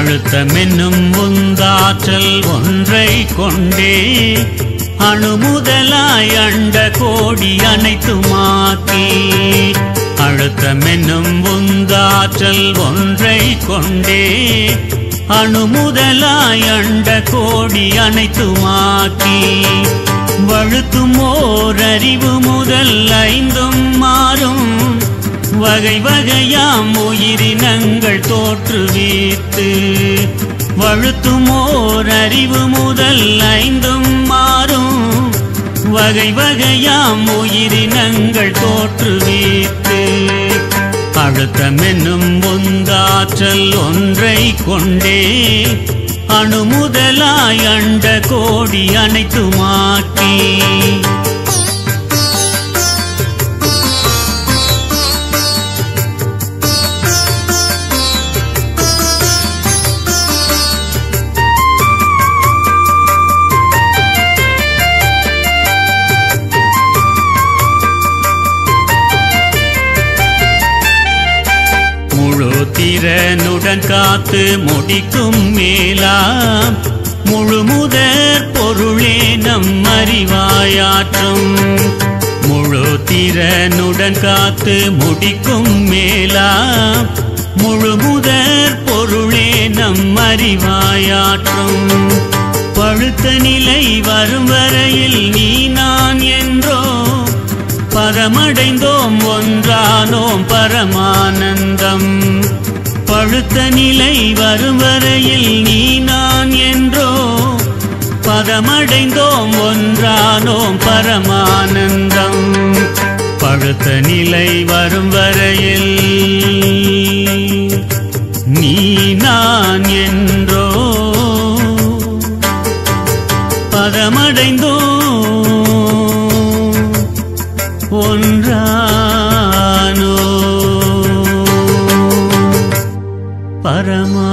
அழுத்தமென்னும் உந்தாற்றல் ஒன்றை கொண்டே அணுமுதலாய் அண்ட கோடி அனைத்துமாக்கி அழுத்தமென்னும் உந்தாற்றல் ஒன்றை கொண்டே அணுமுதலாய் அண்ட கோடி அனைத்துமாக்கி வழுத்தும் ஓர் அறிவு முதல் ஐந்தும் மாறும் வகை வகையாம் உயிரினங்கள் தோற்றுவித்து வழுத்தும் ஓர் அறிவு முதல் ஐந்தும் மாறும் வகை வகையாம் உயிரினங்கள் தோற்றுவித்து அழுத்தமென்னும் ஒந்தாற்றல் ஒன்றை கொண்டே அணுமுதலாய் அண்ட கோடி அனைத்துமாக்கி முழு திறனுடன் காத்து முடிக்கும் மேலாம் முழு முதற் பொருளே நம் அறிவாயாற்றும் முழு திறனுடன் காத்து முடிக்கும் மேலாம் முழு முதற் பொருளே நம் அறிவாயாற்றும் பழுத்த நிலை வரும் வரையில் நீ நான் என்றோ பதமடைந்தோம் ஒன்றானோம் பரமானந்தம் பழுத்த நிலை வரும் வரையில் நீ நான் என்றோ பதமடைந்தோம் ஒன்றானோம் பரமானந்தம் பழுத்த நிலை வரும் வரையில் நீ நான் என்றோ பதமடைந்தோம் ஒன்றானோ பரமா